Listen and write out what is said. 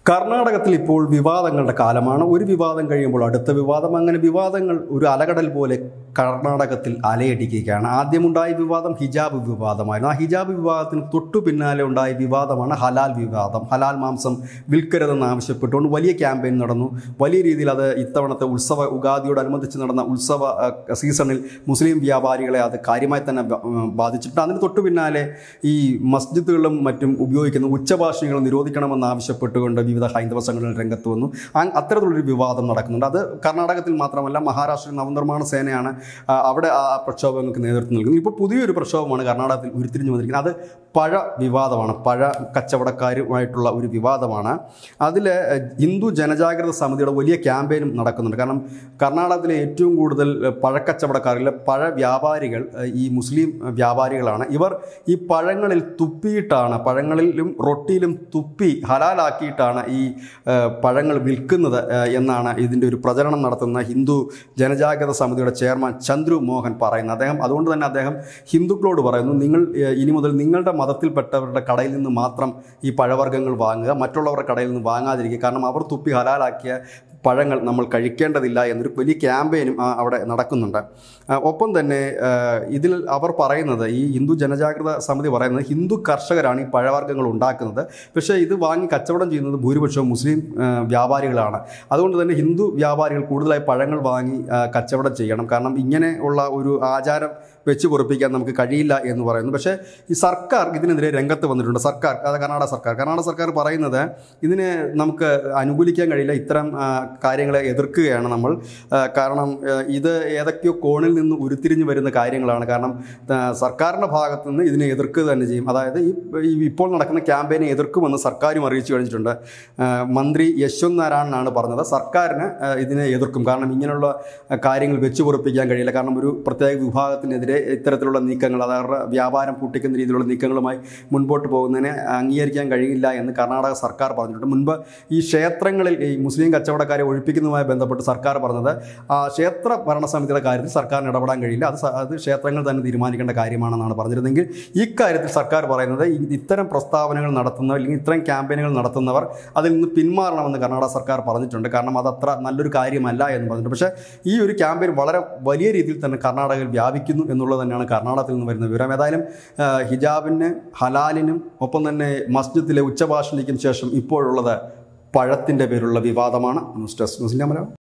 കർണാടകത്തിൽ ഇപ്പോൾ വിവാദങ്ങളുടെ കാലമാണ് ഒരു വിവാദം കഴിയുമ്പോൾ അടുത്ത വിവാദം അങ്ങനെ വിവാദങ്ങൾ ഒരു അലകടൽ പോലെ കർണാടകത്തിൽ അലയടിക്കുകയാണ് ആദ്യമുണ്ടായ വിവാദം ഹിജാബ് വിവാദമായിരുന്നു ആ ഹിജാബ് വിവാദത്തിന് തൊട്ടു പിന്നാലെ ഉണ്ടായ വിവാദമാണ് ഹലാൽ വിവാദം ഹലാൽ മാംസം വിൽക്കരുതെന്ന് ആവശ്യപ്പെട്ടുകൊണ്ട് വലിയ ക്യാമ്പയിൻ നടന്നു വലിയ രീതിയിൽ അത് ഇത്തവണത്തെ ഉത്സവ ഉഗാദിയോടനുബന്ധിച്ച് നടന്ന ഉത്സവ അഹ്, സീസണിൽ മുസ്ലിം വ്യാപാരികളെ അത് കാര്യമായി തന്നെ ബ- ഉം, ബാധിച്ചിട്ടുണ്ട് അതിന് തൊട്ടു പിന്നാലെ ഈ മസ്ജിദുകളും മറ്റും ഉപയോഗിക്കുന്ന ഉച്ചഭാഷണികൾ നിരോധിക്കണമെന്ന് ആവശ്യപ്പെട്ടുകൊണ്ട് വിവിധ ഹൈന്ദവ സംഘടനകൾ രംഗത്ത് വന്നു ആ- അത്തരത്തിലുള്ളൊരു വിവാദം നടക്കുന്നുണ്ട് അത് കർണാടകത്തിൽ മാത്രമല്ല മഹാരാഷ്ട്ര നവനിർമ്മാണ സേനയാണ് ആ, അവിടെ ആ പ്രക്ഷോഭങ്ങൾക്ക് നേതൃത്വം നൽകുന്നത് ഇപ്പോൾ പുതിയൊരു പ്രക്ഷോഭമാണ് കർണാടകത്തിൽ ഉരുത്തിരിഞ്ഞു വന്നിരിക്കുന്നത് അത് പഴ വിവാദമാണ് പഴ കച്ചവടക്കാരുമായിട്ടുള്ള ഒരു വിവാദമാണ് അതിൽ ഹിന്ദു ജനജാഗ്രത സമിതിയുടെ വലിയ ക്യാമ്പയിനും നടക്കുന്നുണ്ട് കാരണം കർണാടകത്തിലെ ഏറ്റവും കൂടുതൽ പഴക്കച്ചവടക്കാരിലെ പഴ വ്യാപാരികൾ ഏഹ്, ഈ മുസ്ലിം വ്യാപാരികളാണ് ഇവർ ഈ പഴങ്ങളിൽ തുപ്പിയിട്ടാണ് പഴങ്ങളിലും റൊട്ടിയിലും തുപ്പി ഹലാലാക്കിയിട്ടാണ് ഈ ഏഹ്, പഴങ്ങൾ വിൽക്കുന്നത് ഏഹ്, എന്നാണ് ഇതിൻ്റെ ഒരു പ്രചരണം നടത്തുന്ന ഹിന്ദു ജനജാഗ്രത സമിതിയുടെ ചെയർമാൻ ചന്ദ്രു മോഹൻ പറയുന്നത് അദ്ദേഹം അതുകൊണ്ട് തന്നെ അദ്ദേഹം ഹിന്ദുക്കളോട് പറയുന്നു നിങ്ങൾ ഏഹ്, ഇനി മുതൽ നിങ്ങളുടെ മതത്തിൽപ്പെട്ടവരുടെ കടയിൽ നിന്ന് മാത്രം ഈ പഴവർഗ്ഗങ്ങൾ വാങ്ങുക മറ്റുള്ളവരുടെ കടയിൽ നിന്ന് വാങ്ങാതിരിക്കുക കാരണം അവർ തുപ്പി ഹലാലാക്കിയ പഴങ്ങൾ നമ്മൾ കഴിക്കേണ്ടതില്ല എന്നൊരു വലിയ ക്യാമ്പയിനും ആ, അവിടെ നടക്കുന്നുണ്ട് ആ, ഒപ്പം തന്നെ ആ, ഇതിൽ അവർ പറയുന്നത് ഈ ഹിന്ദു ജനജാഗ്രത സമിതി പറയുന്നത് ഹിന്ദു കർഷകരാണ് ഈ പഴവർഗ്ഗങ്ങൾ ഉണ്ടാക്കുന്നത് പക്ഷേ ഇത് വാങ്ങി കച്ചവടം ചെയ്യുന്നത് ഭൂരിപക്ഷവും മുസ്ലിം ആ, വ്യാപാരികളാണ് അതുകൊണ്ട് തന്നെ ഹിന്ദു വ്യാപാരികൾ കൂടുതലായി പഴങ്ങൾ വാങ്ങി ആ, കച്ചവടം ചെയ്യണം കാരണം ഇങ്ങനെ ഉള്ള ഒരു ആചാരം വെച്ച് പൊറപ്പിക്കാൻ നമുക്ക് കഴിയില്ല എന്ന് പറയുന്നു പക്ഷേ ഈ സർക്കാർ ഇതിനെതിരെ രംഗത്ത് വന്നിട്ടുണ്ട് സർക്കാർ അത് കർണാടക സർക്കാർ കർണാടക സർക്കാർ പറയുന്നത് ഇതിനെ നമുക്ക് അനുകൂലിക്കാൻ കഴിയില്ല ഇത്തരം ആ, കാര്യങ്ങളെ എതിർക്കുകയാണ് നമ്മൾ ആ, കാരണം ആ, ഇത് ഏതൊക്കെയോ കോണിൽ നിന്ന് ഉരുത്തിരിഞ്ഞു വരുന്ന കാര്യങ്ങളാണ് കാരണം ആ, സർക്കാരിൻ്റെ ഭാഗത്തു നിന്ന് ഇതിനെ എതിർക്കുക തന്നെ ചെയ്യും അതായത് ഈ ഈ ഇപ്പോൾ നടക്കുന്ന ക്യാമ്പയിനെ എതിർക്കുമെന്ന് സർക്കാരും അറിയിച്ചു കഴിഞ്ഞിട്ടുണ്ട് ആ, മന്ത്രി യശ്വന്ത് നാരായണനാണ് പറഞ്ഞത് സർക്കാരിന് ആ, ഇതിനെ എതിർക്കും കാരണം ഇങ്ങനെയുള്ള ആ, കാര്യങ്ങൾ വെച്ച് പൊറപ്പിക്കാൻ കഴിയില്ല കാരണം ഒരു പ്രത്യേക വിഭാഗത്തിനെതിരെ ഇത്തരത്തിലുള്ള നീക്കങ്ങൾ അത് അവരുടെ വ്യാപാരം പൂട്ടിക്കുന്ന രീതിയിലുള്ള നീക്കങ്ങളുമായി മുൻപോട്ട് പോകുന്നതിനെ അംഗീകരിക്കാൻ കഴിയില്ല എന്ന് കർണാടക സർക്കാർ പറഞ്ഞിട്ടുണ്ട് മുൻപ് ഈ ക്ഷേത്രങ്ങളിൽ ഈ മുസ്ലിം കച്ചവടക്കാരെ ഒഴിപ്പിക്കുന്നതുമായി ബന്ധപ്പെട്ട് സർക്കാർ പറഞ്ഞത് ആ ക്ഷേത്ര ഭരണസമിതിയുടെ കാര്യത്തിൽ സർക്കാരിന് ഇടപെടാൻ കഴിയില്ല അത് സ- അത് ക്ഷേത്രങ്ങൾ തന്നെ തീരുമാനിക്കേണ്ട കാര്യമാണെന്നാണ് പറഞ്ഞിരുന്നെങ്കിൽ ഇക്കാര്യത്തിൽ സർക്കാർ പറയുന്നത് ഈ ഇത്തരം പ്രസ്താവനകൾ നടത്തുന്നവർ അല്ലെങ്കിൽ ഇത്തരം ക്യാമ്പയിനുകൾ നടത്തുന്നവർ അതിൽ നിന്ന് പിന്മാറണമെന്ന് കർണാടക സർക്കാർ പറഞ്ഞിട്ടുണ്ട് കാരണം അത് അത്ര നല്ലൊരു കാര്യമല്ല എന്ന് പറഞ്ഞിട്ടുണ്ട് പക്ഷേ ഈ ഒരു ക്യാമ്പയിൻ വളരെ വലിയ രീതിയിൽ തന്നെ കർണാടകയിൽ വ്യാപിക്കുന്നു എന്നുള്ളത് തന്നെയാണ് കർണാടകത്തിൽ നിന്ന് വരുന്ന വിവരം ഏതായാലും ആ, ഹിജാബിന് ഹലാലിനും ഒപ്പം തന്നെ മസ്ജിദിലെ ഉച്ചഭാഷണിക്കും ശേഷം ഇപ്പോഴുള്ളത് പഴത്തിൻ്റെ പേരുള്ള വിവാദമാണ് ന്യൂസ് ഡെസ്ക് ന്യൂസിൻ്റെ മലയാളം